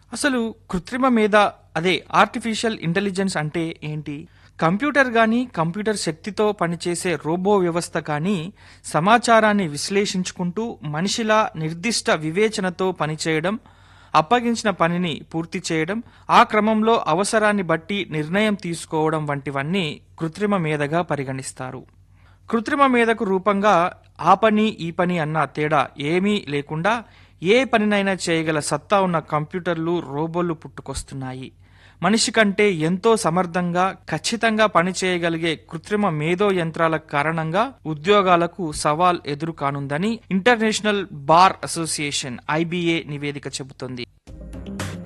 అసలు కృత్రిమ మేధ అదే ఆర్టిఫిషియల్ ఇంటెలిజెన్స్ అంటే ఏంటి కంప్యూటర్ గాని కంప్యూటర్ శక్తితో పనిచేసే రోబో వ్యవస్థ కానీ సమాచారాన్ని విశ్లేషించుకుంటూ మనిషిలా నిర్దిష్ట వివేచనతో పనిచేయడం అప్పగించిన పనిని పూర్తి చేయడం ఆ క్రమంలో అవసరాన్ని బట్టి నిర్ణయం తీసుకోవడం వంటివన్నీ కృత్రిమ మేధగా పరిగణిస్తారు కృత్రిమ మేధకు రూపంగా ఆ పని ఈ పని అన్న తేడా ఏమీ లేకుండా ఏ పనినైనా చేయగల సత్తా ఉన్న కంప్యూటర్లు రోబోలు పుట్టుకొస్తున్నాయి మనిషి కంటే ఎంతో సమర్థంగా ఖచ్చితంగా పనిచేయగలిగే కృత్రిమ మేధో యంత్రాల కారణంగా ఉద్యోగాలకు సవాల్ ఎదురు కానుందని ఇంటర్నేషనల్ బార్ అసోసియేషన్ ఐబీఏ నివేదిక చెబుతోంది